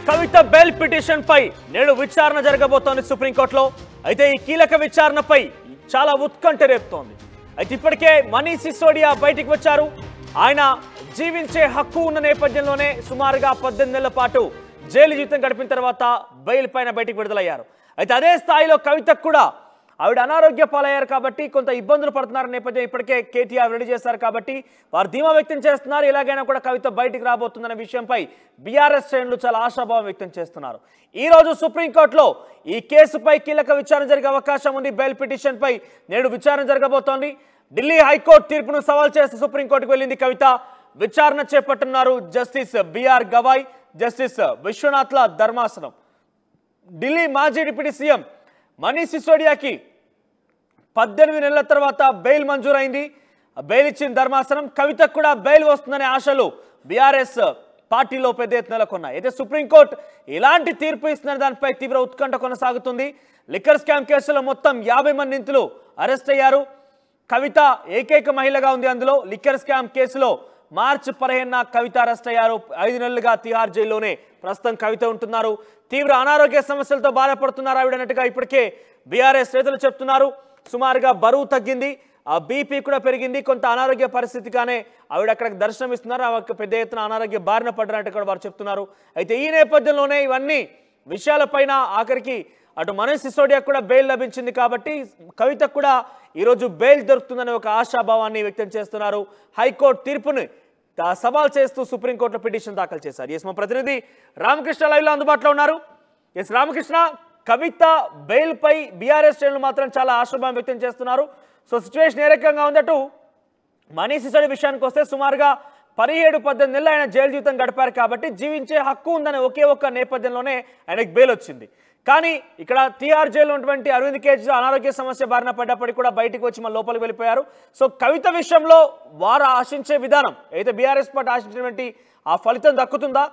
కవిత bail petition పై నేడు విచారణ జరగబోతోంది సుప్రీంకోర్టులో అయితే ఈ కీలక విచారణపై చాలా ఉత్కంఠ రేపుతోంది అయితే ఇప్పటికే మనీష్ సిసోడియా బయటికి వచ్చారు ఆయన జీవించే హక్కు ఉన్న నేపథ్యంలోనే సుమారుగా పద్దెనిమిది నెలల పాటు జైలు జీవితం గడిపిన తర్వాత బెయిల్ పైన బయటికి విడుదలయ్యారు అయితే అదే స్థాయిలో కవితకు కూడా ఆవిడ అనారోగ్య పాలయ్యారు కాబట్టి కొంత ఇబ్బందులు పడుతున్నారు నేపథ్యం ఇప్పటికే కేటీఆర్ రెడీ చేశారు కాబట్టి వారు ధీమా వ్యక్తం చేస్తున్నారు ఎలాగైనా కూడా కవిత బయటికి రాబోతుందనే విషయంపై బీఆర్ఎస్ శ్రేణులు చాలా ఆశాభావం వ్యక్తం చేస్తున్నారు ఈ రోజు సుప్రీంకోర్టులో ఈ కేసుపై కీలక విచారణ జరిగే అవకాశం ఉంది బెయిల్ పిటిషన్ పై నేడు విచారణ జరగబోతోంది ఢిల్లీ హైకోర్టు తీర్పును సవాల్ చేస్తూ సుప్రీంకోర్టుకు వెళ్ళింది కవిత విచారణ చేపట్టున్నారు జస్టిస్ బిఆర్ గవాయ్ జస్టిస్ విశ్వనాథ్ల ధర్మాసనం ఢిల్లీ మాజీ డిప్యూటీ సీఎం మనీష్ సిసోడియాకి పద్దెనిమిది నెలల తర్వాత బెయిల్ మంజూరైంది బెయిల్ ఇచ్చిన ధర్మాసనం కవితకు కూడా బెయిల్ వస్తుందనే ఆశలు బీఆర్ఎస్ పార్టీలో పెద్ద ఎత్తున నెలకొన్నాయి అయితే సుప్రీంకోర్టు ఎలాంటి తీర్పు ఇస్తుందనే దానిపై తీవ్ర ఉత్కంఠ కొనసాగుతుంది లిక్కర్ స్కామ్ కేసులో మొత్తం యాభై మంది నిందితులు అరెస్ట్ అయ్యారు కవిత ఏకైక మహిళగా ఉంది అందులో లిక్కర్ స్కామ్ కేసులో మార్చి పదిహేనున కవిత అరెస్ట్ అయ్యారు ఐదు నెలలుగా తిహార్ జైల్లోనే ప్రస్తుతం కవిత ఉంటున్నారు తీవ్ర అనారోగ్య సమస్యలతో బాధపడుతున్నారు ఆవిడ అన్నట్టుగా ఇప్పటికే బీఆర్ఎస్ నేతలు చెప్తున్నారు సుమారుగా బరువు తగ్గింది ఆ బీపీ కూడా పెరిగింది కొంత అనారోగ్య పరిస్థితిగానే ఆవిడ అక్కడికి దర్శనం ఇస్తున్నారు ఆవిడ పెద్ద ఎత్తున అనారోగ్య బారిన పడినట్టు కూడా వారు చెప్తున్నారు అయితే ఈ నేపథ్యంలోనే ఇవన్నీ విషయాలపైన ఆఖరికి అటు మనీష్ సిసోడియా కూడా బెయిల్ లభించింది కాబట్టి కవితకు కూడా ఈరోజు బెయిల్ దొరుకుతుందనే ఒక ఆశాభావాన్ని వ్యక్తం చేస్తున్నారు హైకోర్టు తీర్పుని తా- సవాల్ చేస్తూ సుప్రీంకోర్టులో పిటిషన్ దాఖలు చేశారు ఎస్ మా ప్రతినిధి రామకృష్ణ లైవ్లో అందుబాటులో ఉన్నారు ఎస్ రామకృష్ణ కవిత బెయిల్ పై బీఆర్ఎస్ శ్రేణులు మాత్రం చాలా ఆశాభావం వ్యక్తం చేస్తున్నారు సో సిచ్యువేషన్ ఏ రకంగా ఉందటు మనీష్ సిసోడి విషయానికి వస్తే సుమారుగా పదిహేడు పద్దెనిమిది నెలలు ఆయన జైలు జీవితం గడిపారు కాబట్టి జీవించే హక్కు ఉందనే ఒకే ఒక్క నేపథ్యంలోనే ఆయనకు బెయిల్ వచ్చింది కానీ ఇక్కడ తీహార్ జైలు ఉన్నటువంటి అరవింద్ కేజ్రీవాల్ అనారోగ్య సమస్య బారిన పడ్డప్పటికీ కూడా బయటకు వచ్చి మన లోపలికి వెళ్ళిపోయారు సో కవిత విషయంలో వారు ఆశించే విధానం అయితే బీఆర్ఎస్ పార్టీ ఆశించినటువంటి ఆ ఫలితం దక్కుతుందా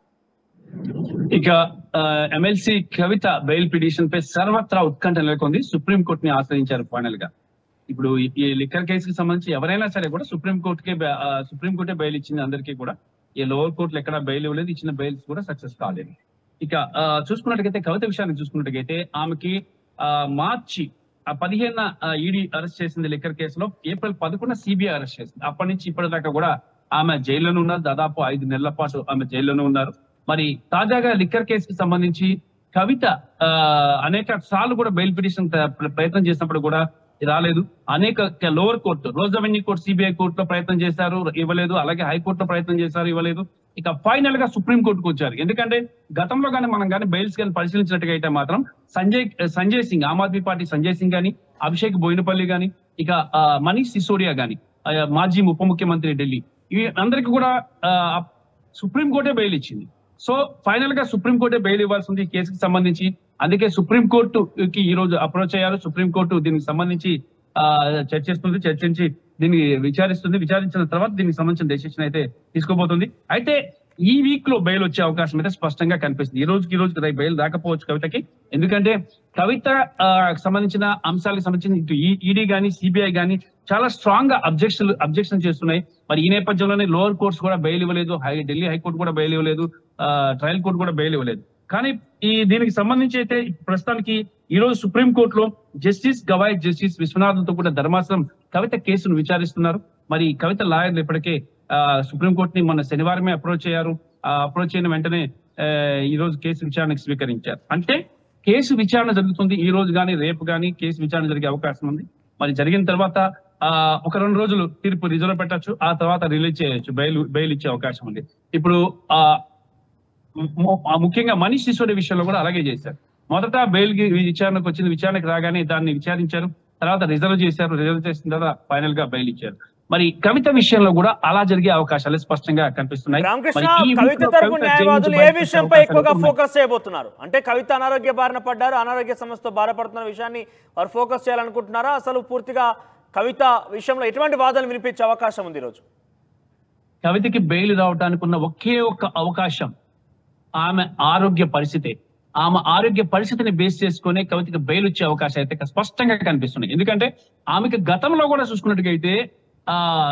ఇక ఎమ్మెల్సీ కవిత బెయిల్ పిటిషన్ పై సర్వత్రా ఉత్కంఠ నెలకొంది సుప్రీం కోర్టు ని ఆశ్రయించారు ఫైనల్ గా ఇప్పుడు ఈ- ఈ లిక్కర్ కేసుకి సంబంధించి ఎవరైనా సరే కూడా సుప్రీం కోర్టుకే బె- ఆ, సుప్రీం కోర్టే బెయిల్ ఇచ్చింది అందరికీ కూడా ఈ లోవర్ కోర్టులు ఎక్కడ బెయిల్ ఇవ్వలేదు ఇచ్చిన బెయిల్స్ కూడా సక్సెస్ కాలేదు ఇక ఆ, చూసుకున్నట్టుగైతే కవిత విషయాన్ని చూసుకున్నట్టుగైతే ఆమెకి ఆ, మార్చి ఆ పదిహేను ఈడీ అరెస్ట్ చేసింది లిక్కర్ కేసులో ఏప్రిల్ పదకొండున సిబిఐ అరెస్ట్ చేసింది అప్పటి నుంచి ఇప్పటిదాకా కూడా ఆమె జైల్లోనే ఉన్నారు దాదాపు ఐదు నెలల పాటు ఆమె జైల్లోనే ఉన్నారు మరి తాజాగా లిక్కర్ కేసుకి సంబంధించి కవిత ఆ, అనేక సార్లు కూడా బెయిల్ పిటిషన్ త- ప్రయత్నం చేసినప్పుడు కూడా రాలేదు అనేక lower court Rouse Avenue court CBI కోర్టులో ప్రయత్నం చేశారు ఇవ్వలేదు అలాగే హైకోర్టులో ప్రయత్నం చేశారు ఇవ్వలేదు ఇక ఫైనల్ గా సుప్రీం కోర్టుకు వచ్చారు ఎందుకంటే గతంలో కానీ మనం కానీ బెయిల్స్ కానీ పరిశీలించినట్టుగా అయితే మాత్రం సంజయ్ సంజయ్ సింగ్ ఆమ్ ఆద్మీ పార్టీ సంజయ్ సింగ్ గాని అభిషేక్ బోయినపల్లి గాని ఇక ఆ, మనీష్ సిసోడియా గాని ఆ, మాజీ ఉప ముఖ్యమంత్రి ఢిల్లీ ఇవి అందరికి కూడా ఆ, సుప్రీం కోర్టే బెయిల్ ఇచ్చింది సో ఫైనల్ గా సుప్రీం కోర్టే బెయిల్ ఇవ్వాల్సి ఉంది ఈ కేసుకి సంబంధించి అందుకే సుప్రీం కోర్టుకి ఈ రోజు అప్రోచ్ అయ్యారు సుప్రీం కోర్టు దీనికి సంబంధించి ఆ, చర్చిస్తుంది చర్చించి దీన్ని విచారిస్తుంది విచారించిన తర్వాత దీనికి సంబంధించిన డెసిషన్ అయితే తీసుకోబోతుంది అయితే ఈ వీక్ లో బెయిల్ వచ్చే అవకాశం అయితే స్పష్టంగా కనిపిస్తుంది ఈ రోజుకి ఈ రోజుకి బెయిల్ రాకపోవచ్చు కవితకి ఎందుకంటే కవిత ఆ, సంబంధించిన అంశాలకు సంబంధించిన ఇటు ఈడీ గానీ సిబిఐ గానీ చాలా స్ట్రాంగ్ గా అబ్జెక్షన్ అబ్జెక్షన్ చేస్తున్నాయి మరి ఈ నేపథ్యంలోనే లోవర్ కోర్ట్స్ కూడా బెయిల్ ఇవ్వలేదు హై ఢిల్లీ హైకోర్టు కూడా బెయిల్ ఇవ్వలేదు ట్రయల్ కోర్టు కూడా బెయిల్ ఇవ్వలేదు కానీ ఈ దీనికి సంబంధించి అయితే ప్రస్తుతానికి ఈ రోజు సుప్రీం కోర్టులో జస్టిస్ గవాయ్ జస్టిస్ విశ్వనాథన్తో కూడా ధర్మాసనం కవిత కేసును విచారిస్తున్నారు మరి కవిత లాయర్లు ఇప్పటికే ఆ, సుప్రీం కోర్టుని మొన్న శనివారమే అప్రోచ్ అయ్యారు ఆ అప్రోచ్ అయిన వెంటనే ఆ, ఈ రోజు కేసు విచారణకు స్వీకరించారు అంటే కేసు విచారణ జరుగుతుంది ఈ రోజు కానీ రేపు కానీ కేసు విచారణ జరిగే అవకాశం ఉంది మరి జరిగిన తర్వాత ఆ ఒక రెండు రోజులు తీర్పు రిజర్వ్ పెట్టచ్చు ఆ తర్వాత రిలీజ్ చేయొచ్చు బెయిల్ బెయిల్ ఇచ్చే అవకాశం ఉంది ఇప్పుడు ఆ ము- ఆ ముఖ్యంగా మనీష్ సిసోడి విషయంలో కూడా అలాగే చేశారు మొదట బెయిల్ కి విచారణకు వచ్చింది విచారణకు రాగానే దాన్ని విచారించారు తర్వాత రిజర్వ్ చేశారు రిజర్వ్ చేసిన తర్వాత ఫైనల్ గా బెయిల్ ఇచ్చారు మరి కవిత విషయంలో కూడా అలా జరిగే అవకాశాలు స్పష్టంగా కనిపిస్తున్నాయి రామకృష్ణ మరి ఈ కవిత వీక్ లో తరపు కవిత న్యాయవాదులు ఏ జైలు నుంచి విషయంపై బయటకు ఎక్కువగా వచ్చే ఫోకస్ చేయబోతున్నారు అంటే కవిత అనారోగ్య బారిన పడ్డారు అనారోగ్య సమస్యతో బాధపడుతున్న విషయాన్ని వారు ఫోకస్ చేయాలనుకుంటున్నారా అసలు పూర్తిగా కవిత విషయంలో ఎటువంటి వాదనలు వినిపించే అవకాశం ఉంది ఈరోజు కవితకి బెయిల్ రావడానికి ఉన్న ఒకే ఒక్క అవకాశం ఆమె ఆరోగ్య పరిస్థితి ఆమె ఆరోగ్య పరిస్థితిని బేస్ చేసుకునే కవితకి బెయిల్ వచ్చే అవకాశం అయితే స్పష్టంగా కనిపిస్తున్నాయి ఎందుకంటే ఆమెకి గతంలో కూడా చూసుకున్నట్టుగైతే ఆ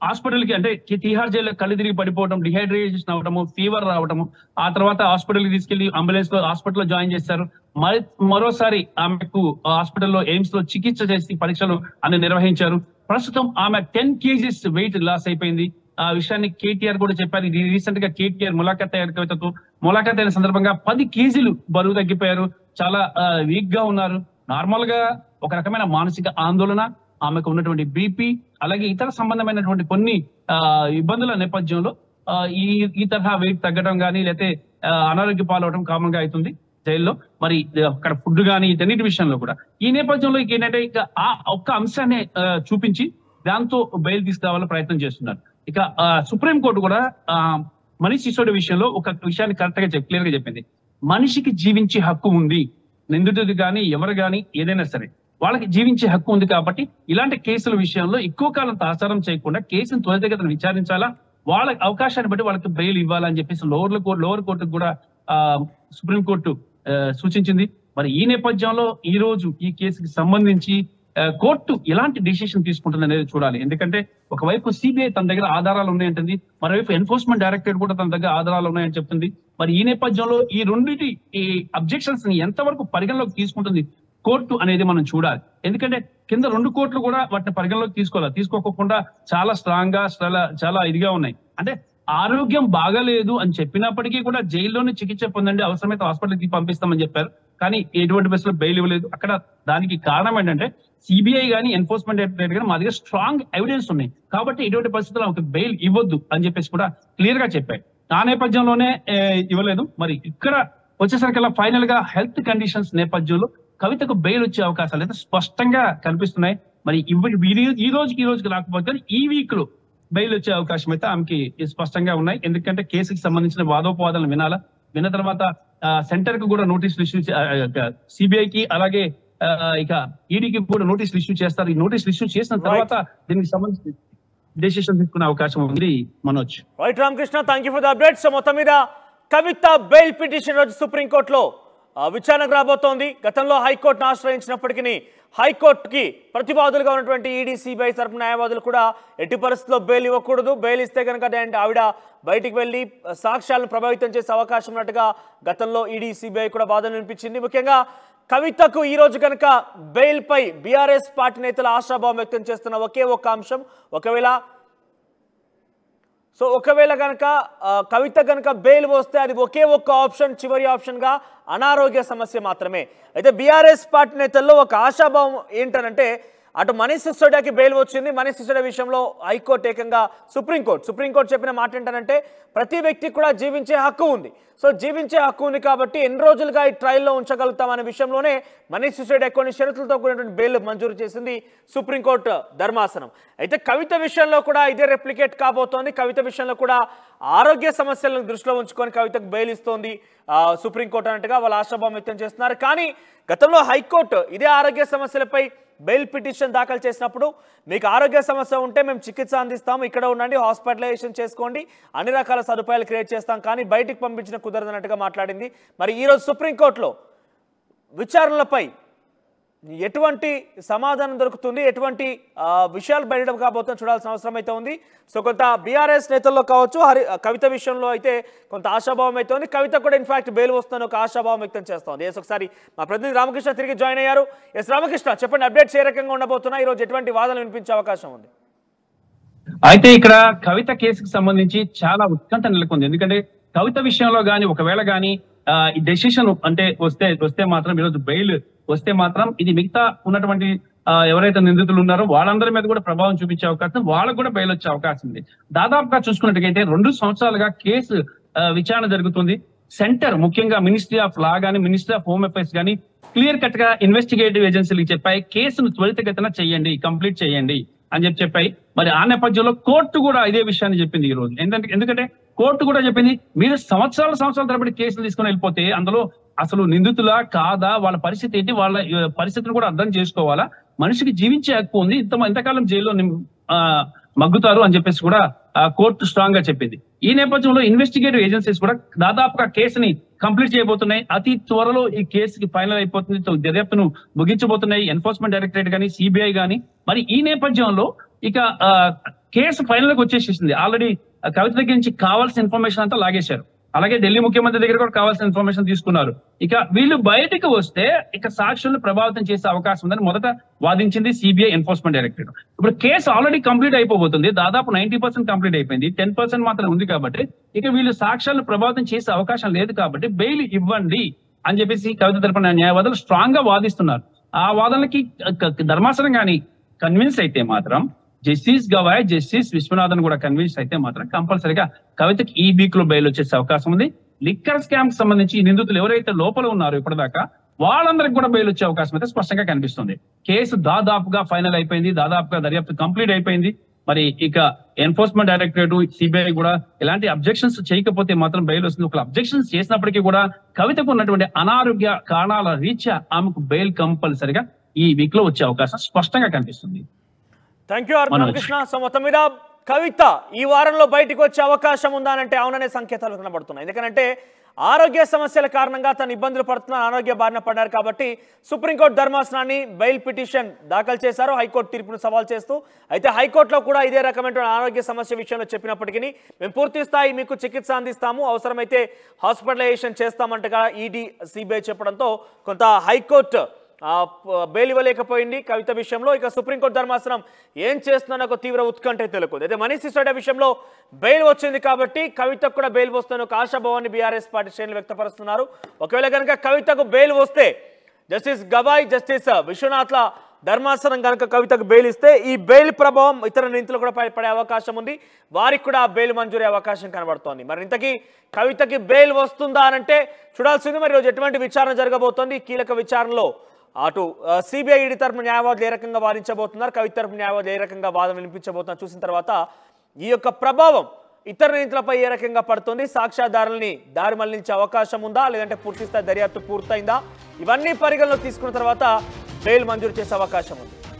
హాస్పిటల్ కి అంటే కి- తిహార్ జైల్లో కళ్ళు తిరిగి పడిపోవడం డిహైడ్రేషన్ అవడము ఫీవర్ రావడము ఆ తర్వాత హాస్పిటల్ కి తీసుకెళ్లి అంబులెన్స్ లో హాస్పిటల్లో జాయిన్ చేశారు మరి మరోసారి ఆమెకు హాస్పిటల్లో ఎయిమ్స్ లో చికిత్స చేసి పరీక్షలు అని నిర్వహించారు ప్రస్తుతం ఆమె టెన్ కేజీస్ వెయిట్ లాస్ అయిపోయింది ఆ విషయాన్ని కేటీఆర్ కూడా చెప్పారు ఇది రీసెంట్ గా కేటీఆర్ ములాఖాత్ అయ్యారు కవితతో ములాఖాత్ అయిన సందర్భంగా పది కేజీలు బరువు తగ్గిపోయారు చాలా వీక్ గా ఉన్నారు నార్మల్ గా ఒక రకమైన మానసిక ఆందోళన ఆమెకు ఉన్నటువంటి బీపీ అలాగే ఇతర సంబంధమైనటువంటి కొన్ని ఆ, ఇబ్బందుల నేపథ్యంలో ఆ, ఈ ఈ తరహా వెయిట్ తగ్గడం కానీ లేకపోతే ఆ, అనారోగ్య పాలవడం కామన్ గా అవుతుంది జైల్లో మరి అక్కడ ఫుడ్ కానీ ఇటన్నిటి విషయంలో కూడా ఈ నేపథ్యంలో ఇక ఏంటంటే ఇక ఆ ఒక్క అంశాన్ని ఆ, చూపించి దాంతో బయలు తీసుకురావాలని ప్రయత్నం చేస్తున్నారు ఇక ఆ, సుప్రీంకోర్టు కూడా ఆ, మనీష్ సిసోడి విషయంలో ఒక విషయాన్ని కరెక్ట్ గా చెప్ క్లియర్ గా చెప్పింది మనిషికి జీవించే హక్కు ఉంది నిందితుడు కానీ ఎవరు కానీ ఏదైనా సరే వాళ్ళకి జీవించే హక్కు ఉంది కాబట్టి ఇలాంటి కేసుల విషయంలో ఎక్కువ కాలం తాసారం చేయకుండా కేసును త్వరితగతిన విచారించాలా వాళ్ళ అవకాశాన్ని బట్టి వాళ్ళకి బెయిల్ ఇవ్వాలని చెప్పేసి లోవర్ కోర్టు లోవర్ కోర్టుకు కూడా ఆ సుప్రీంకోర్టు ఆ, సూచించింది మరి ఈ నేపథ్యంలో ఈ రోజు ఈ కేసుకి సంబంధించి ఆ, కోర్టు ఎలాంటి డిసిషన్ తీసుకుంటుంది అనేది చూడాలి ఎందుకంటే ఒకవైపు సిబిఐ తన దగ్గర ఆధారాలు ఉన్నాయంటుంది మరోవైపు ఎన్ఫోర్స్మెంట్ డైరెక్టరేట్ కూడా తన దగ్గర ఆధారాలు ఉన్నాయని చెప్తుంది మరి ఈ నేపథ్యంలో ఈ రెండింటి ఈ అబ్జెక్షన్స్ ని ఎంతవరకు పరిగణలోకి తీసుకుంటుంది కోర్టు అనేది మనం చూడాలి ఎందుకంటే కింద రెండు కోర్టులు కూడా వాటిని పరిగణలోకి తీసుకోవాలి తీసుకోకుండా చాలా స్ట్రాంగ్ గా చాలా చాలా ఇదిగా ఉన్నాయి అంటే ఆరోగ్యం బాగాలేదు అని చెప్పినప్పటికీ కూడా జైల్లోనే చికిత్స పొందండి అవసరమైతే హాస్పిటల్కి పంపిస్తామని చెప్పారు కానీ ఎటువంటి బస్సులో బెయిల్ ఇవ్వలేదు అక్కడ దానికి కారణం ఏంటంటే సిబిఐ గానీ ఎన్ఫోర్స్మెంట్ డైరెక్టరేట్ కానీ మా దగ్గర స్ట్రాంగ్ ఎవిడెన్స్ ఉన్నాయి కాబట్టి ఎటువంటి పరిస్థితుల్లో ఒక బెయిల్ ఇవ్వద్దు అని చెప్పేసి కూడా క్లియర్ గా చెప్పాయి ఆ నేపథ్యంలోనే ఏ, ఇవ్వలేదు మరి ఇక్కడ వచ్చేసరికల్లా ఫైనల్ గా హెల్త్ కండిషన్స్ నేపథ్యంలో కవితకు బెయిల్ వచ్చే అవకాశాలు అయితే స్పష్టంగా కనిపిస్తున్నాయి మరి ఇవ్వ- ఈ రో- ఈ రోజుకి ఈ రోజుకి రాకపోతే ఈ వీక్ లో బెయిల్ వచ్చే అవకాశం అయితే ఆమెకి స్పష్టంగా ఉన్నాయి ఎందుకంటే కేసుకి సంబంధించిన వాదోపవాదాలను వినాలా విన్న తర్వాత సెంటర్ కు కూడా నోటీసులు ఇష్యూ సిబిఐకి అలాగే ఆ, ఇక ఈడీకి కూడా నోటీసులు ఇష్యూ చేస్తారు ఈ నోటీసులు ఇష్యూ చేసిన తర్వాత దీనికి సంబంధించి డెసిషన్ తీసుకునే అవకాశం ఉంది Manoj right Ramakrishna thank you for the update so మొత్తం మీద కవిత బెయిల్ పిటిషన్ రోజు సుప్రీంకోర్టులో ఆ, విచారణకు రాబోతోంది గతంలో హైకోర్టును ఆశ్రయించినప్పటికీ హైకోర్టుకి ప్రతివాదులుగా ఉన్నటువంటి ఈడీ సిబిఐ తరపు న్యాయవాదులు కూడా ఎట్టి పరిస్థితుల్లో బెయిల్ ఇవ్వకూడదు బెయిల్ ఇస్తే కనుక అంటే ఆవిడ బయటికి వెళ్ళి సాక్ష్యాలను ప్రభావితం చేసే అవకాశం ఉన్నట్టుగా గతంలో ఈడీ సిబిఐ కూడా వాదన వినిపించింది ముఖ్యంగా కవితకు ఈ రోజు కనుక బెయిల్ పై బీఆర్ఎస్ పార్టీ నేతలు ఆశాభావం వ్యక్తం చేస్తున్న ఒకే ఒక్క అంశం ఒకవేళ సో ఒకవేళ కనుక ఆ, కవిత కనుక బెయిల్ వస్తే అది ఒకే ఒక్క ఆప్షన్ చివరి ఆప్షన్గా అనారోగ్య సమస్య మాత్రమే అయితే బీఆర్ఎస్ పార్టీ నేతల్లో ఒక ఆశాభావం ఏంటనంటే అటు మనీష్ సిసోడియాకి బెయిల్ వచ్చింది మనీష్ సిసోడియా విషయంలో హైకోర్టు ఏకంగా సుప్రీంకోర్టు సుప్రీంకోర్టు చెప్పిన మాట ఏంటంటే ప్రతి వ్యక్తికి కూడా జీవించే హక్కు ఉంది సో జీవించే హక్కు ఉంది కాబట్టి ఎన్ని రోజులుగా ఈ ట్రయల్లో ఉంచగలుగుతాం అనే విషయంలోనే మనీష్ సిసోడియా కొన్ని షరతులతో కూడినటువంటి బెయిల్ మంజూరు చేసింది సుప్రీంకోర్టు ధర్మాసనం అయితే కవిత విషయంలో కూడా ఇదే రెప్లికేట్ కాబోతోంది కవిత విషయంలో కూడా ఆరోగ్య సమస్యలను దృష్టిలో ఉంచుకొని కవితకు బెయిల్ ఇస్తోంది ఆ, సుప్రీంకోర్టు అన్నట్టుగా వాళ్ళు ఆశాభావం వ్యక్తం చేస్తున్నారు కానీ గతంలో హైకోర్టు ఇదే ఆరోగ్య సమస్యలపై బెయిల్ పిటిషన్ దాఖలు చేసినప్పుడు మీకు ఆరోగ్య సమస్య ఉంటే మేము చికిత్స అందిస్తాం ఇక్కడ ఉండండి హాస్పిటలైజేషన్ చేసుకోండి అన్ని రకాల సదుపాయాలు క్రియేట్ చేస్తాం కానీ బయటికి పంపించిన కుదరదన్నట్టుగా మాట్లాడింది మరి ఈరోజు సుప్రీంకోర్టులో విచారణలపై ఎటువంటి సమాధానం దొరుకుతుంది ఎటువంటి ఆ, విషయాలు బయట కాబోతుందో చూడాల్సిన అవసరం అయితే ఉంది సో కొంత బీఆర్ఎస్ నేతల్లో కావచ్చు హరి కవిత విషయంలో అయితే కొంత ఆశాభావం అయితే ఉంది కవిత కూడా ఇన్ఫాక్ట్ బెయిల్ వస్తుందని ఒక ఆశాభావం వ్యక్తం చేస్తోంది ఎస్ ఒకసారి మా ప్రతినిధి రామకృష్ణ తిరిగి జాయిన్ అయ్యారు ఎస్ రామకృష్ణ చెప్పండి అప్డేట్స్ ఏ రకంగా ఉండబోతున్నా ఈరోజు ఎటువంటి వాదనలు వినిపించే అవకాశం ఉంది అయితే ఇక్కడ కవిత కేసుకు సంబంధించి చాలా ఉత్కంఠ నెలకొంది ఎందుకంటే కవిత విషయంలో గాని ఒకవేళ గాని ఆ, ఈ డెసిషన్ అంటే వస్తే వస్తే మాత్రం ఈరోజు బెయిల్ వస్తే మాత్రం ఇది మిగతా ఉన్నటువంటి ఆ, ఎవరైతే నిందితులు ఉన్నారో వాళ్ళందరి మీద కూడా ప్రభావం చూపించే అవకాశం వాళ్ళకు కూడా బెయిల్ వచ్చే అవకాశం ఉంది దాదాపుగా చూసుకున్నట్టుగైతే రెండు సంవత్సరాలుగా కేసు ఆ, విచారణ జరుగుతుంది సెంటర్ ముఖ్యంగా మినిస్ట్రీ ఆఫ్ లా గానీ మినిస్ట్రీ ఆఫ్ హోమ్ అఫైర్స్ గానీ క్లియర్ కట్ గా ఇన్వెస్టిగేటివ్ ఏజెన్సీలకు చెప్పాయి కేసును త్వరితగతిన చేయండి కంప్లీట్ చేయండి అని చెప్పి చెప్పాయి మరి ఆ నేపథ్యంలో కోర్టు కూడా ఇదే విషయాన్ని చెప్పింది ఈ రోజు ఎందుకంటే ఎందుకంటే కోర్టు కూడా చెప్పింది మీరు సంవత్సరాల సంవత్సరాల తరబడి కేసులు తీసుకొని వెళ్ళిపోతే అందులో అసలు నిందితులా కాదా వాళ్ళ పరిస్థితి ఏంటి వాళ్ళ ఆ, పరిస్థితిని కూడా అర్థం చేసుకోవాలా మనిషికి జీవించే హక్కు ఉంది ఇంత ఇంతకాలం జైల్లో నిమ్- ఆ, మగ్గుతారు అని చెప్పేసి కూడా ఆ, కోర్టు స్ట్రాంగ్ గా చెప్పింది ఈ నేపథ్యంలో ఇన్వెస్టిగేటివ్ ఏజెన్సీస్ కూడా దాదాపుగా కేసుని కంప్లీట్ చేయబోతున్నాయి అతి త్వరలో ఈ కేసుకి ఫైనల్ అయిపోతుంది తో దర్యాప్తును ముగించబోతున్నాయి ఎన్ఫోర్స్మెంట్ డైరెక్టరేట్ కానీ సిబిఐ కానీ మరి ఈ నేపథ్యంలో ఇక ఆ, కేసు ఫైనల్ గా వచ్చేసేసింది ఆల్రెడీ కవిత దగ్గర నుంచి కావాల్సిన ఇన్ఫర్మేషన్ అంతా లాగేశారు అలాగే ఢిల్లీ ముఖ్యమంత్రి దగ్గర కూడా కావాల్సిన ఇన్ఫర్మేషన్ తీసుకున్నారు ఇక వీళ్ళు బయటకు వస్తే ఇక సాక్షులను ప్రభావితం చేసే అవకాశం ఉందని మొదట వాదించింది సిబిఐ ఎన్ఫోర్స్మెంట్ డైరెక్టరేట్ ఇప్పుడు కేసు ఆల్రెడీ కంప్లీట్ అయిపోబోతుంది దాదాపు నైన్టీ పర్సెంట్ కంప్లీట్ అయిపోయింది టెన్ పర్సెంట్ మాత్రం ఉంది కాబట్టి ఇక వీళ్ళు సాక్ష్యాలను ప్రభావితం చేసే అవకాశం లేదు కాబట్టి బెయిల్ ఇవ్వండి అని చెప్పేసి కవిత తరపున న్యాయవాదులు స్ట్రాంగ్ గా వాదిస్తున్నారు ఆ వాదనలకి క- క- ధర్మాసనం గాని కన్విన్స్ అయితే మాత్రం జస్టిస్ గవాయ్ జస్టిస్ విశ్వనాథన్ కూడా కన్విన్స్ అయితే మాత్రం కంపల్సరీగా కవితకి ఈ వీక్ లో బెయిల్ వచ్చేసే అవకాశం ఉంది లిక్కర్ స్కామ్ కి సంబంధించి ఈ నిందితులు ఎవరైతే లోపల ఉన్నారో ఇప్పటిదాకా వాళ్ళందరికి కూడా బెయిల్ వచ్చే అవకాశం అయితే స్పష్టంగా కనిపిస్తుంది కేసు దాదాపుగా ఫైనల్ అయిపోయింది దాదాపుగా దర్యాప్తు కంప్లీట్ అయిపోయింది మరి ఇక ఎన్ఫోర్స్మెంట్ డైరెక్టరేట్ సిబిఐ కూడా ఎలాంటి అబ్జెక్షన్స్ చేయకపోతే మాత్రం బెయిల్ వస్తుంది ఒక అబ్జెక్షన్స్ చేసినప్పటికీ కూడా కవితకు ఉన్నటువంటి అనారోగ్య కారణాల రీత్యా ఆమెకు బెయిల్ కంపల్సరిగా ఈ వీక్ లో వచ్చే అవకాశం స్పష్టంగా కనిపిస్తుంది thank you R Manoj. Ramakrishna so మొత్తం మీద కవిత ఈ వారంలో బయటికి వచ్చే అవకాశం ఉందా అంటే అవుననే సంకేతాలు కనబడుతున్నాయి ఎందుకంటే ఆరోగ్య సమస్యల కారణంగా తను ఇబ్బందులు పడుతున్న ఆరోగ్య బారిన పడ్డారు కాబట్టి సుప్రీంకోర్టు ధర్మాసనాన్ని బెయిల్ పిటిషన్ దాఖలు చేశారు హైకోర్టు తీర్పును సవాల్ చేస్తూ అయితే హైకోర్టులో కూడా ఇదే రకమైన ఆరోగ్య సమస్య విషయంలో చెప్పినప్పటికీ మేము పూర్తి స్థాయి మీకు చికిత్స అందిస్తాము అవసరమైతే హాస్పిటలైజేషన్ చేస్తామంటగా ఈడీ సిబిఐ చెప్పడంతో కొంత హైకోర్టు ఆ, ప- బెయిల్ ఇవ్వలేకపోయింది కవిత విషయంలో ఇక సుప్రీంకోర్టు ధర్మాసనం ఏం చేస్తుందన్న ఒక తీవ్ర ఉత్కంఠ తెలుకుంది అయితే మనీష్ సిసోడియా విషయంలో బెయిల్ వచ్చింది కాబట్టి కవితకు కూడా బెయిల్ వస్తుందని ఒక ఆశాభావాన్ని బీఆర్ఎస్ పార్టీ శ్రేణులు వ్యక్తపరుస్తున్నారు ఒకవేళ కనుక కవితకు బెయిల్ వస్తే జస్టిస్ గవాయ్ జస్టిస్ విశ్వనాథ్ల ధర్మాసనం కనుక కవితకు బెయిల్ ఇస్తే ఈ బెయిల్ ప్రభావం ఇతర నిందితులు కూడా పై- పడే అవకాశం ఉంది వారికి కూడా ఆ బెయిల్ మంజూరు అవకాశం కనబడుతోంది మరి ఇంతకీ కవితకి బెయిల్ వస్తుందా అనంటే చూడాల్సింది మరి ఈరోజు ఎటువంటి విచారణ జరగబోతోంది ఈ కీలక విచారణలో అటు సిబిఐ ఈడీ తరపు న్యాయవాదులు ఏ రకంగా వాదించబోతున్నారు కవిత తరపు న్యాయవాదులు ఏ రకంగా వాదన వినిపించబోతున్నారు చూసిన తర్వాత ఈ యొక్క ప్రభావం ఇతర నిందితులపై ఏ రకంగా పడుతుంది సాక్ష్యాధారుల్ని దారి మళ్లించే అవకాశం ఉందా లేదంటే పూర్తిస్థాయి దర్యాప్తు పూర్తయిందా ఇవన్నీ పరిగణలోకి తీసుకున్న తర్వాత బెయిల్ మంజూరు చేసే అవకాశం ఉంది